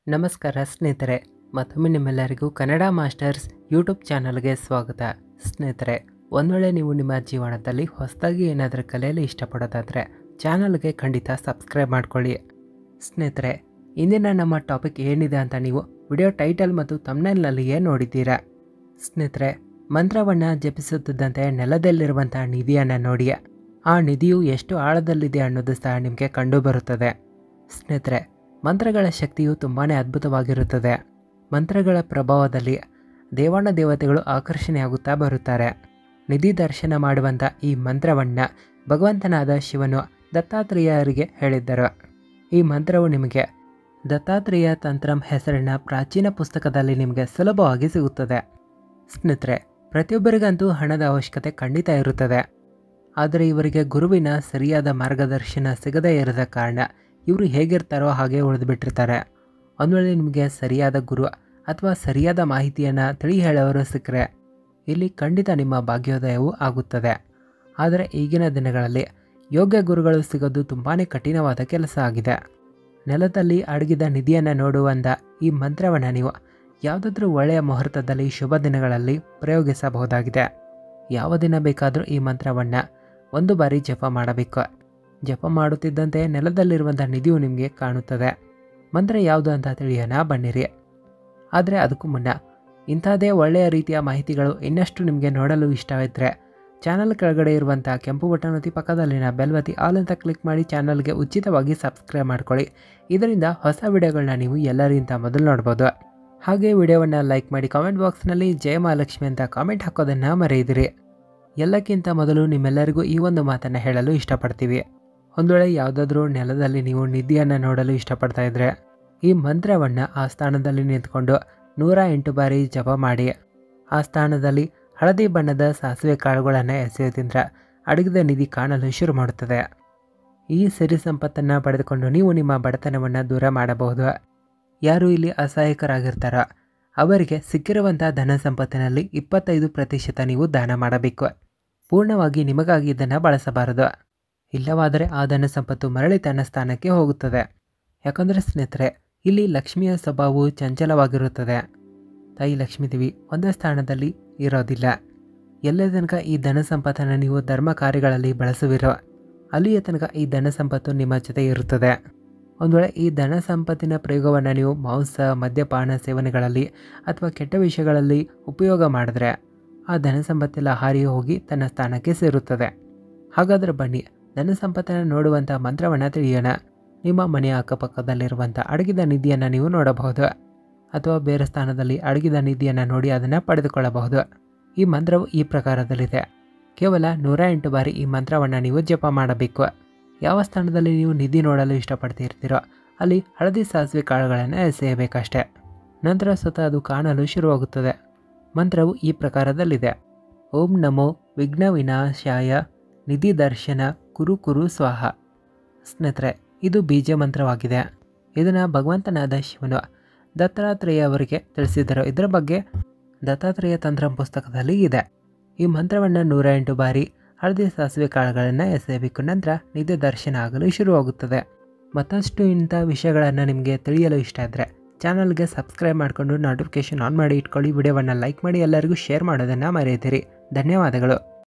ನಮಸ್ಕಾರ ಸ್ನೇಹಿತರೆ ಮತ್ತೊಮ್ಮೆ ನಿಮ್ಮೆಲ್ಲರಿಗೂ ಕನ್ನಡ ಮಾಸ್ಟರ್ಸ್ ಯೂಟ್ಯೂಬ್ ಚಾನಲ್ಗೆ ಸ್ವಾಗತ ಸ್ನೇಹಿತರೆ ಒಂದು ವೇಳೆ ನೀವು ನಿಮ್ಮ ಜೀವನದಲ್ಲಿ ಹೊಸದಾಗಿ ಏನಾದರೂ ಕಲಿಯಲು ಇಷ್ಟಪಡೋದಾದರೆ ಚಾನಲ್ಗೆ ಖಂಡಿತ ಸಬ್ಸ್ಕ್ರೈಬ್ ಮಾಡ್ಕೊಳ್ಳಿ ಸ್ನೇಹಿತರೆ ಇಂದಿನ ನಮ್ಮ ಟಾಪಿಕ್ ಏನಿದೆ ಅಂತ ನೀವು ವಿಡಿಯೋ ಟೈಟಲ್ ಮತ್ತು ತಮ್ನೈಲ್ನಲ್ಲಿಯೇ ನೋಡಿದ್ದೀರಾ ಸ್ನೇಹಿತರೆ ಮಂತ್ರವನ್ನು ಜಪಿಸುತ್ತಿದ್ದಂತೆ ನೆಲದಲ್ಲಿರುವಂಥ ನಿಧಿಯನ್ನು ನೋಡಿ ಆ ನಿಧಿಯು ಎಷ್ಟು ಆಳದಲ್ಲಿದೆ ಅನ್ನೋದು ಸಹ ನಿಮಗೆ ಕಂಡುಬರುತ್ತದೆ ಸ್ನೇಹಿತರೆ ಮಂತ್ರಗಳ ಶಕ್ತಿಯು ತುಂಬಾ ಅದ್ಭುತವಾಗಿರುತ್ತದೆ ಮಂತ್ರಗಳ ಪ್ರಭಾವದಲ್ಲಿ ದೇವಾನ ದೇವತೆಗಳು ಆಕರ್ಷಣೆಯಾಗುತ್ತಾ ಬರುತ್ತಾರೆ ನಿಧಿ ದರ್ಶನ ಮಾಡುವಂಥ ಈ ಮಂತ್ರವನ್ನು ಭಗವಂತನಾದ ಶಿವನು ದತ್ತಾತ್ರೇಯರಿಗೆ ಹೇಳಿದ್ದರು ಈ ಮಂತ್ರವು ನಿಮಗೆ ದತ್ತಾತ್ರೇಯ ತಂತ್ರಂ ಹೆಸರಿನ ಪ್ರಾಚೀನ ಪುಸ್ತಕದಲ್ಲಿ ನಿಮಗೆ ಸುಲಭವಾಗಿ ಸಿಗುತ್ತದೆ ಸ್ನೇಹಿತರೆ ಪ್ರತಿಯೊಬ್ಬರಿಗಂತೂ ಹಣದ ಅವಶ್ಯಕತೆ ಖಂಡಿತ ಇರುತ್ತದೆ ಆದರೆ ಇವರಿಗೆ ಗುರುವಿನ ಸರಿಯಾದ ಮಾರ್ಗದರ್ಶನ ಸಿಗದೇ ಇರದ ಕಾರಣ ಇವರು ಹೇಗಿರ್ತಾರೋ ಹಾಗೆ ಉಳಿದುಬಿಟ್ಟಿರ್ತಾರೆ ಒಂದು ವೇಳೆ ನಿಮಗೆ ಸರಿಯಾದ ಗುರು ಅಥವಾ ಸರಿಯಾದ ಮಾಹಿತಿಯನ್ನು ತಿಳಿ ಹೇಳೋರು ಸಿಕ್ಕರೆ ಇಲ್ಲಿ ಖಂಡಿತ ನಿಮ್ಮ ಭಾಗ್ಯೋದಯವು ಆಗುತ್ತದೆ ಆದರೆ ಈಗಿನ ದಿನಗಳಲ್ಲಿ ಯೋಗ್ಯ ಗುರುಗಳು ಸಿಗೋದು ತುಂಬಾ ಕಠಿಣವಾದ ಕೆಲಸ ಆಗಿದೆ ನೆಲದಲ್ಲಿ ಅಡಗಿದ ನಿಧಿಯನ್ನು ನೋಡುವಂಥ ಈ ಮಂತ್ರವನ್ನು ನೀವು ಯಾವುದಾದ್ರೂ ಒಳ್ಳೆಯ ಮುಹೂರ್ತದಲ್ಲಿ ಶುಭ ದಿನಗಳಲ್ಲಿ ಪ್ರಯೋಗಿಸಬಹುದಾಗಿದೆ ಯಾವ ದಿನ ಬೇಕಾದರೂ ಈ ಮಂತ್ರವನ್ನು ಒಂದು ಬಾರಿ ಜಪ ಮಾಡಬೇಕು ಜಪ ಮಾಡುತ್ತಿದ್ದಂತೆ ನೆಲದಲ್ಲಿರುವಂಥ ನಿಧಿಯು ನಿಮಗೆ ಕಾಣುತ್ತದೆ ಮಂತ್ರ ಯಾವುದು ಅಂತ ತಿಳಿಯೋಣ ಬನ್ನಿರಿ ಆದರೆ ಅದಕ್ಕೂ ಮುನ್ನ ಇಂಥದ್ದೇ ಒಳ್ಳೆಯ ರೀತಿಯ ಮಾಹಿತಿಗಳು ಇನ್ನಷ್ಟು ನಿಮಗೆ ನೋಡಲು ಇಷ್ಟವಿದ್ದರೆ ಚಾನಲ್ ಕೆಳಗಡೆ ಇರುವಂಥ ಕೆಂಪು ಬಟನ್ ಒತ್ತಿ ಪಕ್ಕದಲ್ಲಿನ ಬೆಲ್ ಒತ್ತಿ ಆಲ್ ಅಂತ ಕ್ಲಿಕ್ ಮಾಡಿ ಚಾನಲ್ಗೆ ಉಚಿತವಾಗಿ ಸಬ್ಸ್ಕ್ರೈಬ್ ಮಾಡ್ಕೊಳ್ಳಿ ಇದರಿಂದ ಹೊಸ ವಿಡಿಯೋಗಳನ್ನ ನೀವು ಎಲ್ಲರಿಗಿಂತ ಮೊದಲು ನೋಡ್ಬೋದು ಹಾಗೆ ವಿಡಿಯೋವನ್ನು ಲೈಕ್ ಮಾಡಿ ಕಾಮೆಂಟ್ ಬಾಕ್ಸ್ನಲ್ಲಿ ಜಯ ಮಹಾಲಕ್ಷ್ಮಿ ಅಂತ ಕಾಮೆಂಟ್ ಹಾಕೋದನ್ನು ಮರೆಯಿದಿರಿ ಎಲ್ಲಕ್ಕಿಂತ ಮೊದಲು ನಿಮ್ಮೆಲ್ಲರಿಗೂ ಈ ಒಂದು ಮಾತನ್ನು ಹೇಳಲು ಇಷ್ಟಪಡ್ತೀವಿ ಒಂದು ವೇಳೆ ಯಾವುದಾದ್ರೂ ನೆಲದಲ್ಲಿ ನೀವು ನಿಧಿಯನ್ನು ನೋಡಲು ಇಷ್ಟಪಡ್ತಾ ಇದ್ದರೆ ಈ ಮಂತ್ರವನ್ನು ಆ ಸ್ಥಾನದಲ್ಲಿ ನಿಂತ್ಕೊಂಡು ನೂರ ಎಂಟು ಬಾರಿ ಜಪ ಮಾಡಿ ಆ ಸ್ಥಾನದಲ್ಲಿ ಹಳದಿ ಬಣ್ಣದ ಸಾಸಿವೆ ಕಾಳುಗಳನ್ನು ಎಸೆಯೋದ್ರಿಂದ ಅಡಗಿದ ನಿಧಿ ಕಾಣಲು ಶುರು ಮಾಡುತ್ತದೆ ಈ ಸಿರಿ ಸಂಪತ್ತನ್ನು ಪಡೆದುಕೊಂಡು ನೀವು ನಿಮ್ಮ ಬಡತನವನ್ನು ದೂರ ಮಾಡಬಹುದು ಯಾರು ಇಲ್ಲಿ ಅಸಹಾಯಕರಾಗಿರ್ತಾರೋ ಅವರಿಗೆ ಸಿಕ್ಕಿರುವಂಥ ಧನ ಸಂಪತ್ತಿನಲ್ಲಿ ಇಪ್ಪತ್ತೈದು ಪ್ರತಿಶತ ನೀವು ದಾನ ಮಾಡಬೇಕು ಪೂರ್ಣವಾಗಿ ನಿಮಗಾಗಿ ಇದನ್ನು ಬಳಸಬಾರದು ಇಲ್ಲವಾದರೆ ಆ ಧನ ಸಂಪತ್ತು ಮರಳಿ ತನ್ನ ಸ್ಥಾನಕ್ಕೆ ಹೋಗುತ್ತದೆ ಯಾಕಂದರೆ ಸ್ನೇಹಿತರೆ ಇಲ್ಲಿ ಲಕ್ಷ್ಮಿಯ ಸ್ವಭಾವವು ಚಂಚಲವಾಗಿರುತ್ತದೆ ತಾಯಿ ಲಕ್ಷ್ಮೀದೇವಿ ಒಂದೇ ಸ್ಥಾನದಲ್ಲಿ ಇರೋದಿಲ್ಲ ಎಲ್ಲೇ ತನಕ ಈ ಧನ ಸಂಪತ್ತನ್ನು ನೀವು ಧರ್ಮ ಕಾರ್ಯಗಳಲ್ಲಿ ಬಳಸುವಿರೋ ಅಲ್ಲಿಯ ತನಕ ಈ ಧನ ಸಂಪತ್ತು ನಿಮ್ಮ ಜೊತೆ ಇರುತ್ತದೆ ಒಂದು ವೇಳೆ ಈ ಧನ ಸಂಪತ್ತಿನ ಪ್ರಯೋಗವನ್ನು ನೀವು ಮಾಂಸ ಮದ್ಯಪಾನ ಸೇವನೆಗಳಲ್ಲಿ ಅಥವಾ ಕೆಟ್ಟ ವಿಷಯಗಳಲ್ಲಿ ಉಪಯೋಗ ಮಾಡಿದ್ರೆ ಆ ಧನ ಸಂಪತ್ತೆಲ್ಲ ಹಾರಿ ಹೋಗಿ ತನ್ನ ಸ್ಥಾನಕ್ಕೆ ಸೇರುತ್ತದೆ ಹಾಗಾದರೆ ಬನ್ನಿ ಧನ ಸಂಪತ್ತನ್ನು ನೋಡುವಂಥ ಮಂತ್ರವನ್ನು ತಿಳಿಯೋಣ ನಿಮ್ಮ ಮನೆಯ ಅಕ್ಕಪಕ್ಕದಲ್ಲಿರುವಂಥ ಅಡಗಿದ ನಿಧಿಯನ್ನು ನೀವು ನೋಡಬಹುದು ಅಥವಾ ಬೇರೆ ಸ್ಥಾನದಲ್ಲಿ ಅಡಗಿದ ನಿಧಿಯನ್ನು ನೋಡಿ ಅದನ್ನು ಪಡೆದುಕೊಳ್ಳಬಹುದು ಈ ಮಂತ್ರವು ಈ ಪ್ರಕಾರದಲ್ಲಿದೆ ಕೇವಲ ನೂರ ಎಂಟು ಬಾರಿ ಈ ಮಂತ್ರವನ್ನು ನೀವು ಜಪ ಮಾಡಬೇಕು ಯಾವ ಸ್ಥಾನದಲ್ಲಿ ನೀವು ನಿಧಿ ನೋಡಲು ಇಷ್ಟಪಡ್ತಿರ್ತೀರೋ ಅಲ್ಲಿ ಹಳದಿ ಸಾಸಿವೆ ಕಾಳುಗಳನ್ನು ಎಸೆಯಬೇಕಷ್ಟೆ ನಂತರ ಸ್ವತಃ ಅದು ಕಾಣಲು ಶುರುವಾಗುತ್ತದೆ ಮಂತ್ರವು ಈ ಪ್ರಕಾರದಲ್ಲಿದೆ ಓಂ ನಮೋ ವಿಘ್ನ ವಿನಾಶಾಯ ನಿಧಿ ದರ್ಶನ ಕುರು ಕುರು ಸ್ವಾಹ ಸ್ನೇಹಿತರೆ ಇದು ಬೀಜ ಮಂತ್ರವಾಗಿದೆ ಇದನ್ನು ಭಗವಂತನಾದ ಶಿವನು ದತ್ತಾತ್ರೇಯ ಅವರಿಗೆ ತಿಳಿಸಿದರು ಇದರ ಬಗ್ಗೆ ದತ್ತಾತ್ರೇಯ ತಂತ್ರ ಪುಸ್ತಕದಲ್ಲಿ ಇದೆ ಈ ಮಂತ್ರವನ್ನು ನೂರ ಎಂಟು ಬಾರಿ ಹಳದಿ ಸಾಸಿವೆ ಕಾಳುಗಳನ್ನು ಎಸೆಯಬೇಕು ನಂತರ ನಿಧಿ ದರ್ಶನ ಆಗಲು ಶುರುವಾಗುತ್ತದೆ ಮತ್ತಷ್ಟು ಇಂಥ ವಿಷಯಗಳನ್ನು ನಿಮಗೆ ತಿಳಿಯಲು ಇಷ್ಟ ಇದ್ದರೆ ಚಾನಲ್ಗೆ ಸಬ್ಸ್ಕ್ರೈಬ್ ಮಾಡಿಕೊಂಡು ನೋಟಿಫಿಕೇಷನ್ ಆನ್ ಮಾಡಿ ಇಟ್ಕೊಳ್ಳಿ ವಿಡಿಯೋವನ್ನು ಲೈಕ್ ಮಾಡಿ ಎಲ್ಲರಿಗೂ ಶೇರ್ ಮಾಡೋದನ್ನು ಮರೆಯದಿರಿ ಧನ್ಯವಾದಗಳು